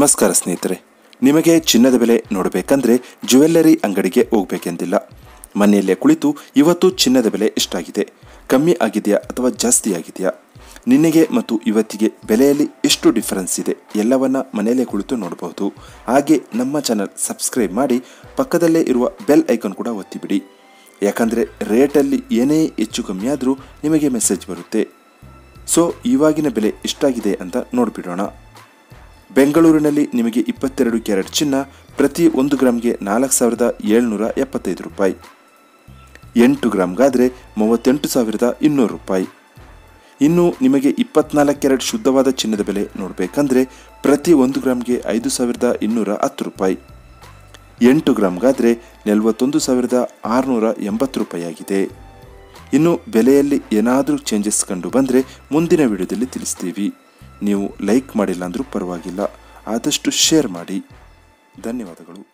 ನಮಸ್ಕಾರ ಸ್ನೇಹಿತರೆ ನಿಮಗೆ ಚಿನ್ನದ ಬೆಲೆ ನೋಡಬೇಕಂದ್ರೆ ಜ್ಯುವೆಲ್ಲರಿ ಅಂಗಡಿಗೆ ಹೋಗ್ಬೇಕೆಂದಿಲ್ಲ ಮನೆಯಲ್ಲೇ ಕುಳಿತು ಇವತ್ತು ಚಿನ್ನದ ಬೆಲೆ ಎಷ್ಟಾಗಿದೆ ಕಮ್ಮಿ ಆಗಿದೆಯಾ ಅಥವಾ ಜಾಸ್ತಿ ಆಗಿದೆಯಾ ನಿನ್ನೆಗೆ ಮತ್ತು ಇವತ್ತಿಗೆ ಬೆಲೆಯಲ್ಲಿ ಎಷ್ಟು ಡಿಫರೆನ್ಸ್ ಇದೆ ಎಲ್ಲವನ್ನ ಮನೆಯಲ್ಲೇ ಕುಳಿತು ನೋಡಬಹುದು ಹಾಗೆ ನಮ್ಮ ಚಾನಲ್ ಸಬ್ಸ್ಕ್ರೈಬ್ ಮಾಡಿ ಪಕ್ಕದಲ್ಲೇ ಇರುವ ಬೆಲ್ ಐಕಾನ್ ಕೂಡ ಒತ್ತಿಬಿಡಿ ಯಾಕಂದರೆ ರೇಟಲ್ಲಿ ಏನೇ ಹೆಚ್ಚು ಕಮ್ಮಿ ಆದರೂ ನಿಮಗೆ ಮೆಸೇಜ್ ಬರುತ್ತೆ ಸೊ ಇವಾಗಿನ ಬೆಲೆ ಎಷ್ಟಾಗಿದೆ ಅಂತ ನೋಡಿಬಿಡೋಣ ಬೆಂಗಳೂರಿನಲ್ಲಿ ನಿಮಗೆ ಇಪ್ಪತ್ತೆರಡು ಕ್ಯಾರೆಟ್ ಚಿನ್ನ ಪ್ರತಿ ಒಂದು ಗ್ರಾಮ್ಗೆ ನಾಲ್ಕು ಸಾವಿರದ ಏಳ್ನೂರ ಎಪ್ಪತ್ತೈದು ರೂಪಾಯಿ ಎಂಟು ಗ್ರಾಮ್ಗಾದರೆ ಮೂವತ್ತೆಂಟು ಸಾವಿರದ ಇನ್ನೂರು ರೂಪಾಯಿ ಇನ್ನು ನಿಮಗೆ ಇಪ್ಪತ್ನಾಲ್ಕು ಕ್ಯಾರೆಟ್ ಶುದ್ಧವಾದ ಚಿನ್ನದ ಬೆಲೆ ನೋಡಬೇಕಂದ್ರೆ ಪ್ರತಿ ಒಂದು ಗ್ರಾಮ್ಗೆ ಐದು ಸಾವಿರದ ಇನ್ನೂರ ಹತ್ತು ರೂಪಾಯಿ ಎಂಟು ಗ್ರಾಮ್ಗಾದರೆ ನಲವತ್ತೊಂದು ಸಾವಿರದ ಆರುನೂರ ಎಂಬತ್ತು ರೂಪಾಯಿ ಆಗಿದೆ ಇನ್ನು ಬೆಲೆಯಲ್ಲಿ ಏನಾದರೂ ಚೇಂಜಸ್ ಕಂಡು ಬಂದರೆ ಮುಂದಿನ ವಿಡಿಯೋದಲ್ಲಿ ತಿಳಿಸ್ತೀವಿ ನೀವು ಲೈಕ್ ಮಾಡಿಲ್ಲ ಅಂದರೂ ಪರವಾಗಿಲ್ಲ ಆದಷ್ಟು ಶೇರ್ ಮಾಡಿ ಧನ್ಯವಾದಗಳು